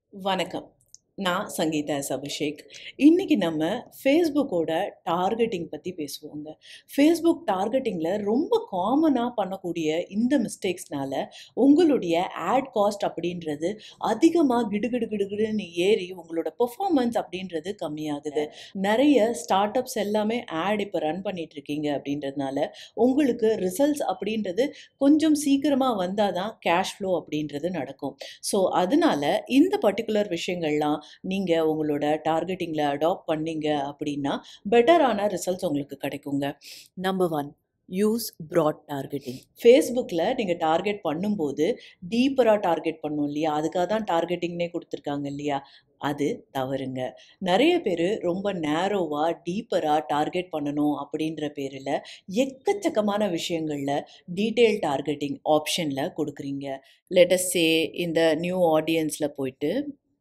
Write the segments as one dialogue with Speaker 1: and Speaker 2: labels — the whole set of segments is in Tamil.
Speaker 1: வணக்கம். நான் சங்கீதா எஸ். அபிஷேக். இன்னைக்கு நம்ம Facebookஓட டார்கெட்டிங் பத்தி பேசுவோங்க. Facebook டார்கெட்டிங்ல ரொம்ப காமனா பண்ணக்கூடிய இந்த மிஸ்டேக்ஸ்னால, உங்களுடைய ஆட் காஸ்ட் அப்படின்றது அதிகமா கிடுகிடு கிடுகிடுன்னு ஏறி, உங்களோட பெர்ஃபார்மன்ஸ் அப்படின்றது கம்மியாகுது. நெறைய ஸ்டார்ட் அப்ஸ் எல்லாமே ஆட் இப்ப ரன் பண்ணிட்டுருக்கீங்க அப்படின்றதுனால, உங்களுக்கு ரிசல்ட்ஸ் அப்படின்றது கொஞ்சம் சீக்கிரமா வந்தா தான் கேஷ் ஃப்ளோ அப்படின்றது நடக்கும். ஸோ, அதனால இந்த பர்ட்டிகுலர் விஷயங்கள்லாம் நீங்க உங்களோட டார்கெட்டிங்ல அடாப்ட் பண்ணீங்க அப்படின்னா, பெட்டரான ரிசல்ட்ஸ் உங்களுக்கு கிடைக்குங்க. Number 1 use broad targeting. Facebookல நீங்க டார்கெட் பண்ணும்போது, டீப்பரா டார்கெட் பண்ணணும் இல்லையா? அதுக்காக தான் டார்கெட்டிங்னே குடுத்துருக்காங்க இல்லையா? அது தவறுங்க. நெறைய பேரு ரொம்ப நேரோவா, டீப்பரா டார்கெட் பண்ணணும் அப்படின்ற பேருல, எக்கச்சக்கமான விஷயங்கள்ல டீட்டெயில் டார்கெட்டிங் ஆப்ஷன்ல குடுக்குறீங்க. லெட் அஸ் சே இந்த நியூ ஆடியன்ஸ்ல போயிட்டு,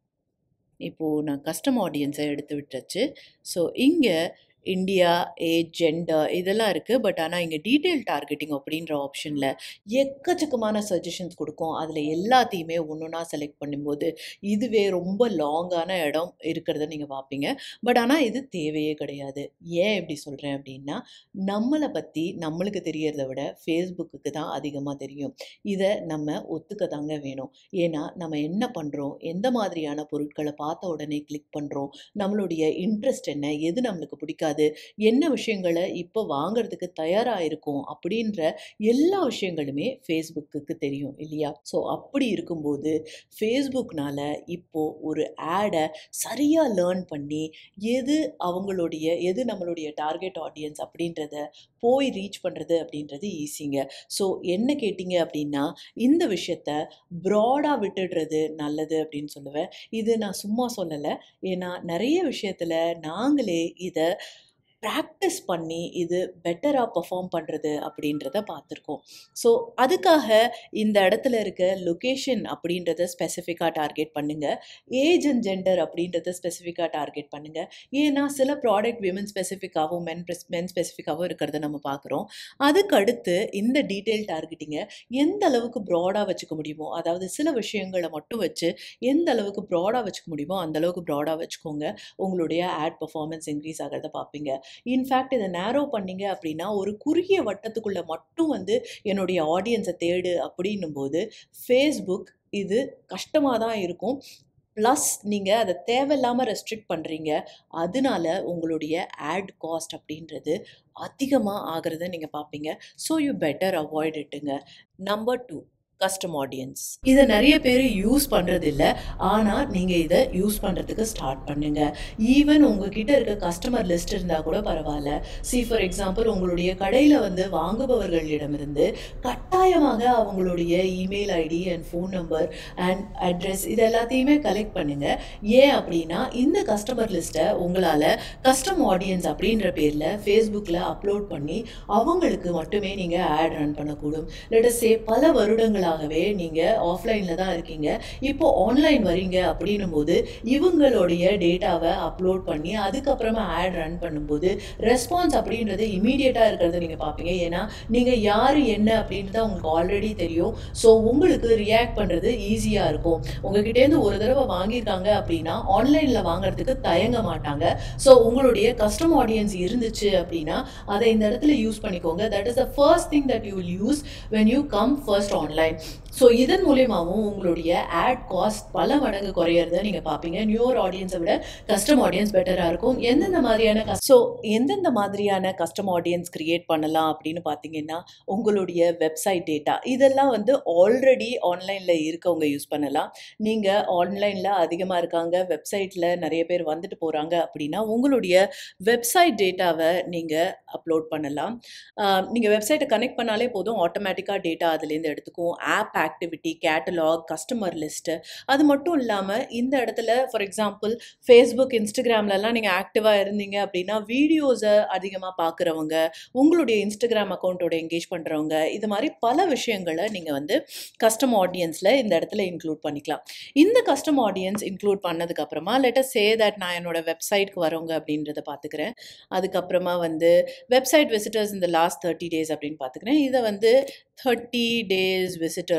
Speaker 1: இப்போ நான் கஸ்டம் ஆடியன்ஸ எடுத்து விட்டாச்சு. ஸோ, இங்க இந்தியா, ஏஜ், ஜெண்டர் இதெல்லாம் இருக்கு. பட் ஆனா இங்க டீட்டெயில் டார்கெட்டிங் அப்படின்ற ஆப்ஷன்ல எக்கச்சக்கமான சஜஷன்ஸ் குடுக்கும். அதுல எல்லாத்தையுமே ஒண்ணொண்ணா செலக்ட் பண்ணும்போது, இதுவே ரொம்ப லாங்கான இடம் இருக்கிறத நீங்க பார்ப்பீங்க. பட் ஆனா இது தேவையே கிடையாது. ஏன் இப்படி சொல்றேன் அப்படின்னா, நம்மள பத்தி நம்மளுக்கு தெரியறத விட Facebookக்கு தான் அதிகமா தெரியும். இத நம்ம ஒத்துக்க தாங்க வேணும். ஏன்னா, நம்ம என்ன பண்றோம்? எந்த மாதிரியான பொருட்கள பார்த்த உடனே கிளிக் பண்றோம்? நம்மளுடைய இன்ட்ரெஸ்ட் என்ன? எது நம்மளுக்கு பிடிக்காது? என்ன விஷயங்கள இப்ப வாங்குறதுக்கு தயாரா இருக்கோம்? அப்படின்ற எல்லா விஷயங்களுமே Facebookக்கு தெரியும் இல்லையா? ஸோ, அப்படி இருக்கும்போது, Facebookனால இப்போ ஒரு ஆட சரியா லேர்ன் பண்ணி, எது அவங்களுடைய எது நம்மளுடைய டார்கெட் ஆடியன்ஸ் அப்படின்றத போய் ரீச் பண்றது அப்படின்றது ஈஸிங்க. ஸோ, என்ன கேட்டீங்க அப்படின்னா, இந்த விஷயத்த ப்ராடா விட்டுடுறது நல்லது அப்படின்னு சொல்லுவேன். இது நான் சும்மா சொல்லல. ஏன்னா, நெறைய விஷயத்துல நாங்களே இத பிராக்டிஸ் பண்ணி, இது பெட்டரா பெர்ஃபார்ம் பண்றது அப்படின்றத பார்த்துருக்கோம். ஸோ, அதுக்காக இந்த இடத்துல இருக்க லொகேஷன் அப்படின்றத ஸ்பெசிஃபிக்கா டார்கெட் பண்ணுங்க. ஏஜ் அண்ட் ஜெண்டர் அப்படின்றத ஸ்பெசிஃபிக்கா டார்கெட் பண்ணுங்க. ஏன்னா, சில ப்ராடக்ட் விமன் ஸ்பெசிஃபிக்காவும், மென் பெஸ் மென் ஸ்பெசிஃபிக்காவும் இருக்கிறத நம்ம பார்க்குறோம். அதுக்கடுத்து இந்த டீட்டெயில் டார்கெட்டிங்க எந்த அளவுக்கு ப்ராடா வச்சுக்க முடியுமோ, அதாவது சில விஷயங்கள மட்டும் வச்சு, எந்த அளவுக்கு ப்ராடா வச்சுக்க முடியுமோ, அந்த அளவுக்கு ப்ராடா வச்சுக்கோங்க. உங்களுடைய ஆட் பெர்ஃபார்மன்ஸ் இன்க்ரீஸ் ஆகுறத பார்ப்பீங்க. இன்ஃபேக்ட் இத நேரோ பண்ணீங்க அப்படின்னா, ஒரு குறுகிய வட்டத்துக்குள்ள மட்டும் வந்து என்னுடைய ஆடியன்ஸ தேடு அப்படின்னும்போது, Facebook இது கஷ்டமா தான் இருக்கும். பிளஸ் நீங்க அத தேவையில்லாம ரெஸ்ட்ரிக்ட் பண்றீங்க. அதனால உங்களுடைய ஆட் காஸ்ட் அப்படின்றது அதிகமா ஆகுறத நீங்க பார்ப்பீங்க. ஸோ, யூ பெட்டர் அவாய்ட் இட்டுங்க. Number 2 custom audience. இத நெறைய பேரு யூஸ் பண்றதில்ல. ஆனா, நீங்க இத யூஸ் பண்றதுக்கு ஸ்டார்ட் பண்ணுங்க. ஈவன் உங்ககிட்ட இருக்க கஸ்டமர் லிஸ்ட் இருந்தா கூட பரவால்ல. சி ஃபார் எக்ஸாம்பிள் உங்களுடைய கடையில வந்து வாங்குபவர்களிடமிருந்து கட்டாயமாக அவங்களுடைய email ID and phone number and address இது எல்லாத்தையுமே கலெக்ட் பண்ணுங்க. ஏன் அப்படின்னா, இந்த கஸ்டமர் லிஸ்ட்ட உங்களால கஸ்டம் ஆடியன்ஸ் அப்படின்ற பேர்ல Facebookல அப்லோட் பண்ணி, அவங்களுக்கு மட்டுமே நீங்க ஆட் ரன் பண்ணக்கூடும். லெட் அஸ் சே பல வருடங்களாகவே நீங்க ஆஃப்லைன்ல தான் இருக்கீங்க. இப்போ ஆன்லைன் வரீங்க அப்படின்னும்போது, இவங்களுடைய டேட்டாவ அப்லோட் பண்ணி, அதுக்கப்புறமா ஆட் ரன் பண்ணும்போது, ரெஸ்பான்ஸ் அப்படின்றது இம்மீடியட்டா இருக்கிறத நீங்க பார்ப்பீங்க. ஏன்னா, நீங்க யாரு, என்ன அப்படின்றது அவங்களுக்கு ஆல்ரெடி தெரியும். ஸோ, உங்களுக்கு ரியாக்ட் பண்றது ஈஸியா இருக்கும். உங்ககிட்டேருந்து ஒரு தடவ வாங்கியிருக்காங்க அப்படின்னா, ஆன்லைன்ல வாங்குறதுக்கு தயங்க மாட்டாங்க. ஸோ, உங்களுடைய கஸ்டம் ஆடியன்ஸ் இருந்துச்சு அப்படின்னா, அத இந்த இடத்துல யூஸ் பண்ணிக்கோங்க. That is the first thing that you will use when you come first online. So, இதன் மூலியமாவும் உங்களுடைய ஆட் காஸ்ட் பல மடங்கு குறையறத நீங்க பார்ப்பீங்க. நியூவர் ஆடியன்ஸ விட கஸ்டம் ஆடியன்ஸ் பெட்டரா இருக்கும். எந்தெந்த மாதிரியான கஸ் ஸோ, எந்தெந்த மாதிரியான கஸ்டம் ஆடியன்ஸ் கிரியேட் பண்ணலாம் அப்படின்னு பார்த்தீங்கன்னா, உங்களுடைய வெப்சைட் டேட்டா இதெல்லாம் வந்து ஆல்ரெடி ஆன்லைன்ல இருக்கவங்க யூஸ் பண்ணலாம். நீங்க ஆன்லைன்ல அதிகமா இருக்காங்க, வெப்சைட்ல நெறைய பேர் வந்துட்டு போறாங்க அப்படின்னா, உங்களுடைய வெப்சைட் டேட்டாவ நீங்க அப்லோட் பண்ணலாம். அ நீங்க வெப்சைட்ட கனெக்ட் பண்ணாலே போதும், ஆட்டோமேட்டிக்கா டேட்டா அதுலேருந்து எடுத்துக்கும். App activity, catalog, customer list அது மட்டும் இல்லாம, இந்த இடத்துல ஃபார் எக்ஸாம்பிள் Facebook, Instagramலலாம் நீங்க ஆக்டிவா இருந்தீங்க அப்படின்னா, வீடியோஸ அதிகமா பார்க்குறவங்க, உங்களுடைய Instagram அக்கவுண்டோட என்கேஜ் பண்றவங்க, இது மாரி பல விஷயங்கள நீங்க வந்து கஸ்டம் ஆடியன்ஸ்ல இந்த இடத்துல இன்க்ளூட் பண்ணிக்கலாம். இந்த கஸ்டம் ஆடியன்ஸ் இன்க்ளூட் பண்ணதுக்கு அப்புறமா, லெட் அஸ் சே தட் நான் என்னோட வெப்சைட்க்கு வரவங்க அப்படின்றத பார்த்துக்கிறேன். அதுக்கப்புறமா வந்து website visitors in the last 30 days அப்படின்னு பார்த்துக்கிறேன். இத வந்து 30 டேஸ் விசிட்டர்ஸ்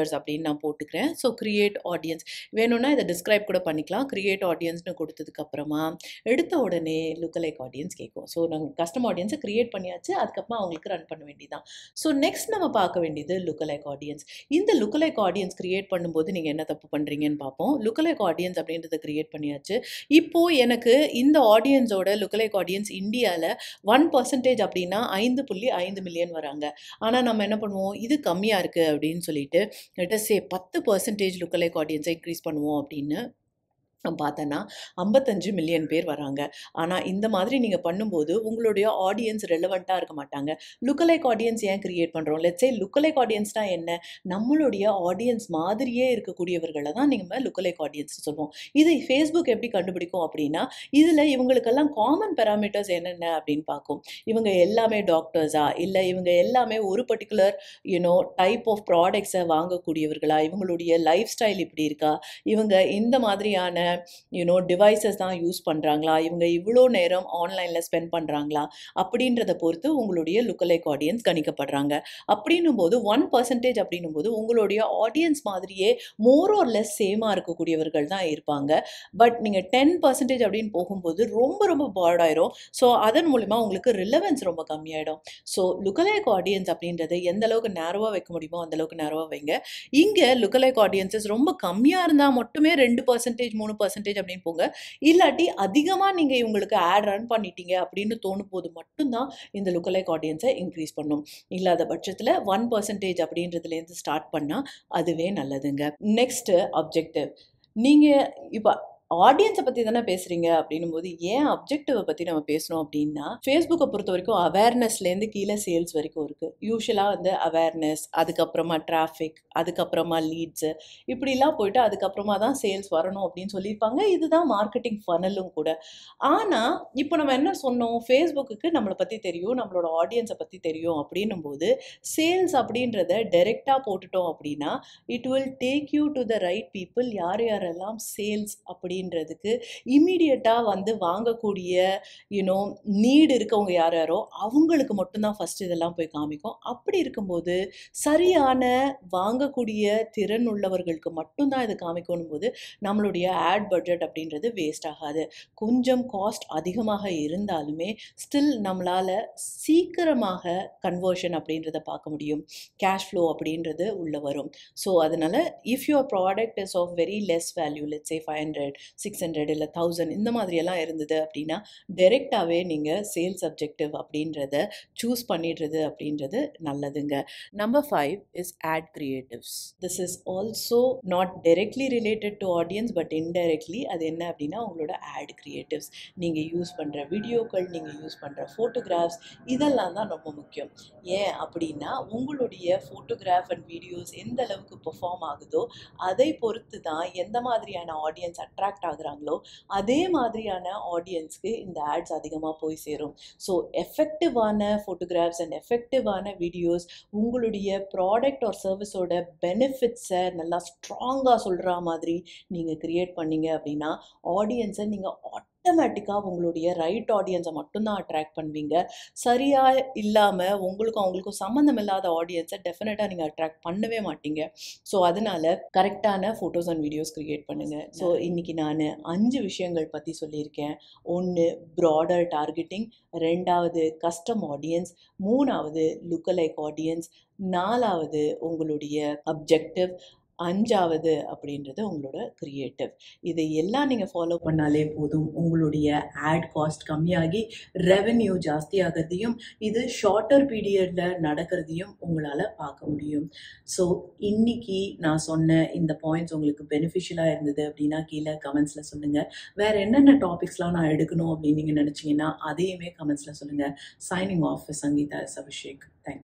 Speaker 1: டாக்டர்ஸ் அப்படின்னு நான் போட்டுக்கிறேன் ஸோ கிரியேட் ஆடியன்ஸ் வேணும்னா இதை டிஸ்கிரைப் கூட பண்ணிக்கலாம் கிரியேட் ஆடியன்ஸ்னு கொடுத்ததுக்கப்புறமா எடுத்த உடனே லுக்கலைக் ஆடியன்ஸ் கேட்கும் ஸோ நாங்கள் கஸ்டம் ஆடியன்ஸை கிரியேட் பண்ணியாச்சு அதுக்கப்புறமா அவங்களுக்கு ரன் பண்ண வேண்டியதான் ஸோ நெக்ஸ்ட் நம்ம பார்க்க வேண்டியது லுக்கலைக் ஆடியன்ஸ் இந்த லுக்கலைக் ஆடியன்ஸ் கிரியேட் பண்ணும்போது நீங்கள் என்ன தப்பு பண்ணுறீங்கன்னு பார்ப்போம் லுக்கலைக் ஆடியன்ஸ் அப்படின்றத கிரியேட் பண்ணியாச்சு இப்போது எனக்கு இந்த ஆடியன்ஸோட லுக்கலைக் ஆடியன்ஸ் இந்தியாவில் ஒன் பர்சன்டேஜ் அப்படின்னா ஐந்து புள்ளி ஐந்து மில்லியன் வராங்க ஆனால் நம்ம என்ன பண்ணுவோம் இது கம்மியாக இருக்குது அப்படின்னு சொல்லிட்டு லெட்டஸ் சே பத்து பர்சன்டேஜ் லுக்கலைக் ஆடியன்ஸை இன்க்ரீஸ் பண்ணுவோம் அப்படின்னு பார்த்தோன்னா ஐம்பத்தஞ்சு மில்லியன் பேர் வராங்க ஆனால் இந்த மாதிரி நீங்கள் பண்ணும்போது உங்களுடைய ஆடியன்ஸ் ரெலவெண்ட்டாக இருக்க மாட்டாங்க லுக்கலைக் ஆடியன்ஸ் ஏன் கிரியேட் பண்ணுறோம் லெட்ஸே லுக்கலைக் ஆடியன்ஸ்னால் என்ன நம்மளுடைய ஆடியன்ஸ் மாதிரியே இருக்கக்கூடியவர்களை தான் நீங்கள் லுக்கலைக் ஆடியன்ஸ் சொல்லுவோம் இது ஃபேஸ்புக் எப்படி கண்டுபிடிக்கும் அப்படின்னா இதில் இவங்களுக்கெல்லாம் காமன் பேராமீட்டர்ஸ் என்னென்ன அப்படின்னு பார்க்கும் இவங்க எல்லாமே டாக்டர்ஸா இல்லை இவங்க எல்லாமே ஒரு பர்டிகுலர் யூனோ டைப் ஆஃப் ப்ராடக்ட்ஸை வாங்கக்கூடியவர்களா இவங்களுடைய லைஃப் ஸ்டைல் இப்படி இருக்கா இவங்க இந்த மாதிரியான யூனோ டிவைசஸ் தான் யூஸ் பண்ணுறாங்களா இவங்க இவ்வளோ நேரம் ஆன்லைனில் ஸ்பெண்ட் பண்ணுறாங்களா அப்படின்றத பொறுத்து உங்களுடைய லுக்கலைக் ஆடியன்ஸ் கணிக்கப்படுறாங்க அப்படின்னும் போது ஒன் பர்சன்டேஜ் அப்படின்னும் போது உங்களுடைய ஆடியன்ஸ் மாதிரியே மோர் ஆர் லெஸ் சேமாக இருக்கக்கூடியவர்கள் தான் இருப்பாங்க பட் நீங்கள் டென் பர்சன்டேஜ் அப்படின்னு போகும்போது ரொம்ப ரொம்ப பார்ட் ஆயிரும் ஸோ அதன் மூலிமா உங்களுக்கு ரிலவன்ஸ் ரொம்ப கம்மியாயிடும் ஸோ லுக்கலைக் ஆடியன்ஸ் அப்படின்றது எந்த அளவுக்கு நேரோவாக வைக்க முடியுமோ அந்த அளவுக்கு நேரோவாக வைங்க இங்கே லுக்கலைக் ஆடியன்ஸஸ் ரொம்ப கம்மியாக இருந்தால் மட்டுமே ரெண்டு பர்சன்டேஜ் மூணு பர்சன்டேஜ் அப்படின்னு போங்க இல்லாட்டி அதிகமாக நீங்கள் இவங்களுக்கு ஆட் ரன் பண்ணிட்டீங்க அப்படின்னு தோணும் போது மட்டும்தான் இந்த லுக்கலைக் ஆடியன்ஸை இன்க்ரீஸ் பண்ணும் இல்லாத பட்சத்தில் ஒன் பர்சன்டேஜ் அப்படின்றதுலேருந்து ஸ்டார்ட் பண்ணால் அதுவே நல்லதுங்க நெக்ஸ்ட்டு அப்ஜெக்டிவ் நீங்கள் இப்போ ஆடியன்ஸை பற்றி தானே பேசுகிறீங்க அப்படின்னும் போது ஏன் அப்ஜெக்டிவை பற்றி நம்ம பேசணும் அப்படின்னா ஃபேஸ்புக்கை பொறுத்த வரைக்கும் அவேர்னஸ்லேருந்து கீழே சேல்ஸ் வரைக்கும் இருக்குது யூஸ்வலாக வந்து அவேர்னஸ் அதுக்கப்புறமா டிராஃபிக் அதுக்கப்புறமா லீட்ஸு இப்படிலாம் போயிட்டு அதுக்கப்புறமா தான் சேல்ஸ் வரணும் அப்படின்னு சொல்லியிருப்பாங்க இதுதான் மார்க்கெட்டிங் ஃபனலும் கூட ஆனால் இப்போ நம்ம என்ன சொன்னோம் ஃபேஸ்புக்கு நம்மளை பற்றி தெரியும் நம்மளோட ஆடியன்ஸை பற்றி தெரியும் அப்படின்னும் போது சேல்ஸ் அப்படின்றத டைரெக்டாக போட்டுட்டோம் அப்படின்னா it will take you to the right people யார் யாரெல்லாம் சேல்ஸ் அப்படி அப்படின்றதுக்கு இமீடியட்டாக வந்து வாங்கக்கூடிய யூனோ நீடு இருக்கவங்க யார் யாரோ அவங்களுக்கு மட்டும்தான் ஃபஸ்ட் இதெல்லாம் போய் காமிக்கும் அப்படி இருக்கும்போது சரியான வாங்கக்கூடிய திறன் உள்ளவர்களுக்கு மட்டும்தான் இது காமிக்கணும் போது நம்மளுடைய ஆட் பட்ஜெட் அப்படின்றது வேஸ்ட் ஆகாது கொஞ்சம் காஸ்ட் அதிகமாக இருந்தாலுமே ஸ்டில் நம்மளால் சீக்கிரமாக கன்வர்ஷன் அப்படின்றத பார்க்க முடியும் கேஷ் ஃப்ளோ அப்படின்றது உள்ளே வரும் ஸோ அதனால் if your product is of very less value let's say five hundred six hundred இல்லை தௌசண்ட் இந்த மாதிரியெல்லாம் இருந்தது அப்படின்னா டைரெக்டாகவே நீங்கள் சேல்ஸ் அப்ஜெக்டிவ் அப்படின்றத சூஸ் பண்ணிடுறது அப்படின்றது நல்லதுங்க number five is ad creatives this is also not directly related to audience but indirectly அது என்ன அப்படின்னா உங்களோட ஆட் கிரியேட்டிவ்ஸ் நீங்கள் யூஸ் பண்ணுற வீடியோக்கள் நீங்கள் யூஸ் பண்ணுற ஃபோட்டோகிராஃப்ஸ் இதெல்லாம் தான் ரொம்ப முக்கியம் ஏன் அப்படின்னா உங்களுடைய ஃபோட்டோகிராஃப் அண்ட் வீடியோஸ் எந்த அளவுக்கு பெர்ஃபார்ம் ஆகுதோ அதை பொறுத்து தான் எந்த மாதிரியான ஆடியன்ஸ் அட்ராக்ட் ஆகுறாங்களோ அதே மாதிரியான ஆடியன்ஸ்க்கு இந்த ஆட்ஸ் அதிகமாக போய் சேரும் ஸோ எஃபெக்டிவான ஃபோட்டோகிராஃப்ஸ் அண்ட் எஃபெக்டிவான வீடியோஸ் உங்களுடைய ப்ராடக்ட் ஆர் சர்வீஸோட பெனிஃபிட்ஸை நல்லா ஸ்ட்ராங்காக சொல்கிற மாதிரி நீங்கள் க்ரியேட் பண்ணீங்க அப்படின்னா ஆடியன்ஸை நீங்கள் ஆட்டோமேட்டிக்காக உங்களுடைய ரைட் ஆடியன்ஸை மட்டும்தான் அட்ராக்ட் பண்ணுவீங்க சரியாக இல்லாமல் உங்களுக்கும் அவங்களுக்கும் சம்மந்தம் இல்லாத ஆடியன்ஸை டெஃபினட்டாக நீங்கள் அட்ராக்ட் பண்ணவே மாட்டீங்க ஸோ அதனால் கரெக்டான ஃபோட்டோஸ் அண்ட் வீடியோஸ் க்ரியேட் பண்ணுங்கள் ஸோ இன்றைக்கி நான் அஞ்சு விஷயங்கள் பற்றி சொல்லியிருக்கேன் ஒன்று ப்ராடர் டார்கெட்டிங் ரெண்டாவது கஸ்டம் ஆடியன்ஸ் மூணாவது லுக்கலைக் ஆடியன்ஸ் நாலாவது உங்களுடைய அப்ஜெக்டிவ் அஞ்சாவது அப்படின்றது உங்களோட க்ரியேட்டிவ் இதை எல்லாம் நீங்கள் ஃபாலோ பண்ணாலே போதும் உங்களுடைய ஆட் காஸ்ட் கம்மியாகி ரெவென்யூ ஜாஸ்தியாகிறதையும் இது ஷார்ட்டர் பீரியடில் நடக்கிறதையும் உங்களால் பார்க்க முடியும் ஸோ இன்னைக்கு நான் சொன்ன இந்த பாயிண்ட்ஸ் உங்களுக்கு பெனிஃபிஷியலாக இருந்தது அப்படின்னா கீழே கமெண்ட்ஸில் சொல்லுங்கள் வேறு என்னென்ன டாபிக்ஸ்லாம் நான் எடுக்கணும் அப்படின்னு நீங்கள் நினச்சிங்கன்னா அதையுமே கமெண்ட்ஸில் சொல்லுங்கள் signing off Sangeetha S Abhishek thank